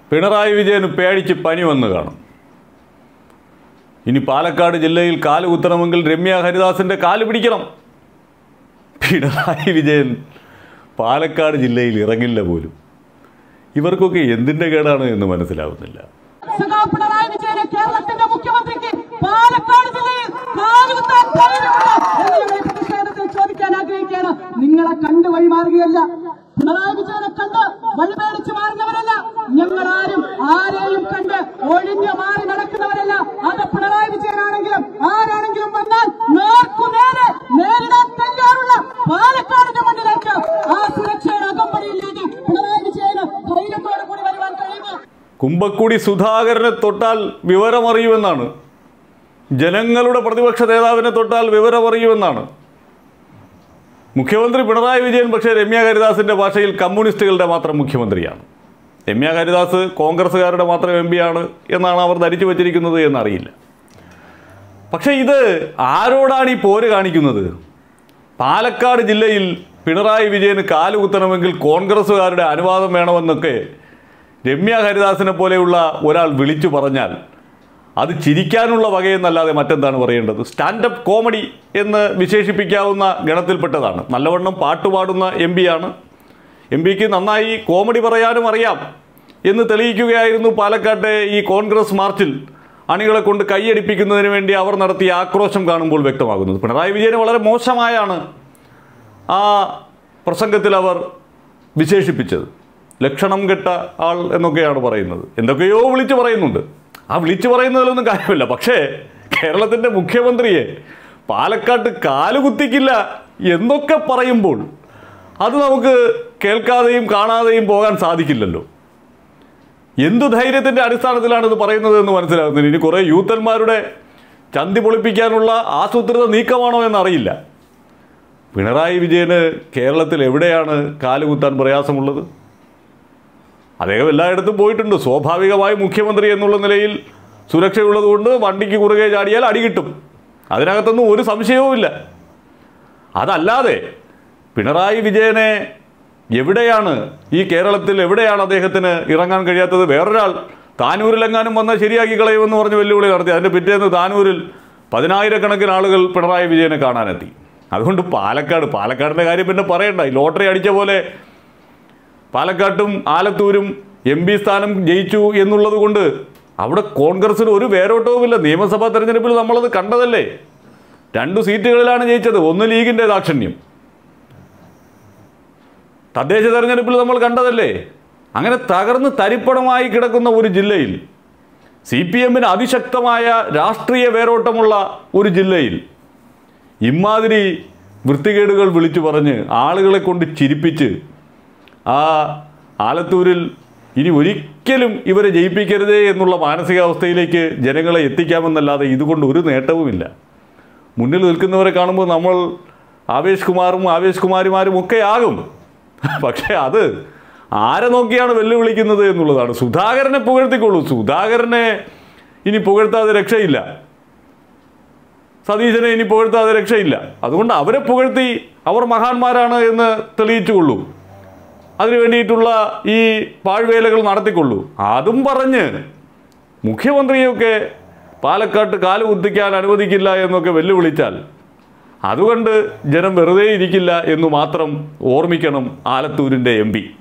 പിണറായി വിജയന് പേടിച്ച് പനി വന്ന് കാണും ഇനി പാലക്കാട് ജില്ലയിൽ കാല് കുത്തണമെങ്കിൽ രമ്യ ഹരിദാസിൻ്റെ കാല് പിടിക്കണം പിണറായി വിജയൻ പാലക്കാട് ജില്ലയിൽ ഇറങ്ങില്ല പോലും ഇവർക്കൊക്കെ എന്തിൻ്റെ കേടാണ് എന്ന് മനസ്സിലാവുന്നില്ല സഖാവ് പിണറായി വിജയനെ കേരളത്തിന്റെ മുഖ്യമന്ത്രിക്ക് പാലക്കാട് ജില്ലയിൽ കാലുകുത്താൻ ധൈര്യമുണ്ടോ എന്ന് ഞങ്ങൾ ഈ പ്രതിഷേധത്തിൽ ചോദിക്കാൻ ആഗ്രഹിക്കുകയാണ് നിങ്ങളെ കണ്ട് വഴിമാറുകയല്ല പിണറായി വിജയനെ കണ്ട് വഴിപേടിച്ച് മാറുന്നവരല്ല ഞങ്ങൾ ആരും ആരെയും കണ്ട് ഒഴിഞ്ഞു മാറി നടക്കുന്നവരല്ല അത് പിണറായി വിജയനാണെങ്കിലും ആരാണെങ്കിലും വന്നാൽ നേർക്കുനേരെ നേരിടാൻ തയ്യാറുള്ള പാലക്കാടിന്റെ മണ്ണിലേക്ക് ആ സുരക്ഷയുടെ അകമ്പടിയിലേക്ക് പിണറായി വിജയന് ധൈര്യത്തോടു കൂടി വരുവാൻ കഴിയുമോ കുമ്പക്കുടി സുധാകരനെ തൊട്ടാൽ വിവരമറിയുമെന്നാണ് ജനങ്ങളുടെ പ്രതിപക്ഷ നേതാവിനെ തൊട്ടാൽ വിവരമറിയുമെന്നാണ് മുഖ്യമന്ത്രി പിണറായി വിജയൻ പക്ഷേ രമ്യ ഹരിദാസിൻ്റെ ഭാഷയിൽ കമ്മ്യൂണിസ്റ്റുകളുടെ മാത്രം മുഖ്യമന്ത്രിയാണ് രമ്യ ഹരിദാസ് കോൺഗ്രസ്സുകാരുടെ മാത്രം എം ആണ് എന്നാണ് അവർ ധരിച്ചു വച്ചിരിക്കുന്നത് എന്നറിയില്ല പക്ഷേ ഇത് ആരോടാണ് ഈ പോര് കാണിക്കുന്നത് പാലക്കാട് ജില്ലയിൽ പിണറായി വിജയന് കാലുകുത്തണമെങ്കിൽ കോൺഗ്രസ്സുകാരുടെ അനുവാദം വേണമെന്നൊക്കെ രമ്യ ഹരിദാസിനെ പോലെയുള്ള ഒരാൾ വിളിച്ചു പറഞ്ഞാൽ അത് ചിരിക്കാനുള്ള വകയെന്നല്ലാതെ മറ്റെന്താണ് പറയേണ്ടത് സ്റ്റാൻഡപ്പ് കോമഡി എന്ന് വിശേഷിപ്പിക്കാവുന്ന ഗണത്തിൽപ്പെട്ടതാണ് നല്ലവണ്ണം പാട്ടുപാടുന്ന എം പിയാണ് എം പിക്ക് നന്നായി കോമഡി പറയാനും അറിയാം എന്ന് തെളിയിക്കുകയായിരുന്നു പാലക്കാട്ടെ ഈ കോൺഗ്രസ് മാർച്ചിൽ അണികളെ കൊണ്ട് കൈയടിപ്പിക്കുന്നതിന് വേണ്ടി അവർ നടത്തിയ ആക്രോശം കാണുമ്പോൾ വ്യക്തമാകുന്നത് പിണറായി വിജയനെ വളരെ മോശമായാണ് ആ പ്രസംഗത്തിൽ അവർ വിശേഷിപ്പിച്ചത് ലക്ഷണം കെട്ട ആൾ എന്നൊക്കെയാണ് പറയുന്നത് എന്തൊക്കെയോ വിളിച്ചു പറയുന്നുണ്ട് ആ വിളിച്ചു പറയുന്നതിലൊന്നും കാര്യമില്ല പക്ഷേ കേരളത്തിൻ്റെ മുഖ്യമന്ത്രിയെ പാലക്കാട്ട് കാലുകുത്തിക്കില്ല എന്നൊക്കെ പറയുമ്പോൾ അത് നമുക്ക് കേൾക്കാതെയും കാണാതെയും പോകാൻ സാധിക്കില്ലല്ലോ എന്തു ധൈര്യത്തിൻ്റെ അടിസ്ഥാനത്തിലാണ് ഇത് പറയുന്നത് എന്ന് മനസ്സിലാകുന്നില്ല ഇനി കുറേ യൂത്തന്മാരുടെ ചന്തി പൊളിപ്പിക്കാനുള്ള ആസൂത്രിത നീക്കമാണോ എന്നറിയില്ല പിണറായി വിജയന് കേരളത്തിൽ എവിടെയാണ് കാലുകുത്താൻ പ്രയാസമുള്ളത് അദ്ദേഹം എല്ലായിടത്തും പോയിട്ടുണ്ട് സ്വാഭാവികമായി മുഖ്യമന്ത്രി എന്നുള്ള നിലയിൽ സുരക്ഷയുള്ളതുകൊണ്ട് വണ്ടിക്ക് കുറുകെ ചാടിയാൽ അടി കിട്ടും അതിനകത്തൊന്നും ഒരു സംശയവുമില്ല അതല്ലാതെ പിണറായി വിജയനെ എവിടെയാണ് ഈ കേരളത്തിൽ എവിടെയാണ് അദ്ദേഹത്തിന് ഇറങ്ങാൻ കഴിയാത്തത് വേറൊരാൾ താനൂരിലെങ്ങാനും വന്നാൽ ശരിയാക്കി കളയുമെന്ന് പറഞ്ഞ് വെല്ലുവിളി നടത്തി അതിൻ്റെ പിറ്റേന്ന് താനൂരിൽ പതിനായിരക്കണക്കിന് ആളുകൾ പിണറായി വിജയനെ കാണാനെത്തി അതുകൊണ്ട് പാലക്കാട് പാലക്കാടിൻ്റെ കാര്യം പിന്നെ പറയണ്ട ഈ ലോട്ടറി അടിച്ച പോലെ പാലക്കാട്ടും ആലത്തൂരും എം പി സ്ഥാനം ജയിച്ചു എന്നുള്ളത് കൊണ്ട് അവിടെ കോൺഗ്രസിന് ഒരു വേരോട്ടവുമില്ല നിയമസഭാ തെരഞ്ഞെടുപ്പിൽ നമ്മളത് കണ്ടതല്ലേ രണ്ടു സീറ്റുകളിലാണ് ജയിച്ചത് ഒന്ന് ലീഗിൻ്റെ ദാക്ഷിണ്യം തദ്ദേശ തെരഞ്ഞെടുപ്പിൽ നമ്മൾ കണ്ടതല്ലേ അങ്ങനെ തകർന്ന് തരിപ്പണമായി കിടക്കുന്ന ഒരു ജില്ലയിൽ സി പി എമ്മിന് അതിശക്തമായ രാഷ്ട്രീയ വേരോട്ടമുള്ള ഒരു ജില്ലയിൽ ഇമാതിരി വൃത്തികേടുകൾ വിളിച്ചു പറഞ്ഞ് ആളുകളെ കൊണ്ട് ചിരിപ്പിച്ച് ആ ആലത്തൂരിൽ ഇനി ഒരിക്കലും ഇവരെ ജയിപ്പിക്കരുതേ എന്നുള്ള മാനസികാവസ്ഥയിലേക്ക് ജനങ്ങളെ എത്തിക്കാമെന്നല്ലാതെ ഇതുകൊണ്ട് ഒരു നേട്ടവുമില്ല മുന്നിൽ നിൽക്കുന്നവരെ കാണുമ്പോൾ നമ്മൾ ആവേശ് കുമാറും ആവേശ് കുമാരിമാരും ഒക്കെ ആകും പക്ഷേ അത് ആരെ നോക്കിയാണ് വെല്ലുവിളിക്കുന്നത് എന്നുള്ളതാണ് സുധാകരനെ പുകഴ്ത്തിക്കൊള്ളൂ സുധാകരനെ ഇനി പുകഴ്ത്താതെ രക്ഷയില്ല സതീശനെ ഇനി പുകഴ്ത്താതെ രക്ഷയില്ല അതുകൊണ്ട് അവരെ പുകഴ്ത്തി അവർ മഹാന്മാരാണ് എന്ന് തെളിയിച്ചുകൊള്ളൂ അതിനു വേണ്ടിയിട്ടുള്ള ഈ പാഴ്വേലകൾ നടത്തിക്കൊള്ളൂ അതും പറഞ്ഞ് മുഖ്യമന്ത്രിയൊക്കെ പാലക്കാട്ട് കാല് കുത്തിക്കാൻ അനുവദിക്കില്ല എന്നൊക്കെ വെല്ലുവിളിച്ചാൽ അതുകൊണ്ട് ജനം വെറുതെ ഇരിക്കില്ല എന്ന് മാത്രം ഓർമ്മിക്കണം ആലത്തൂരിൻ്റെ എം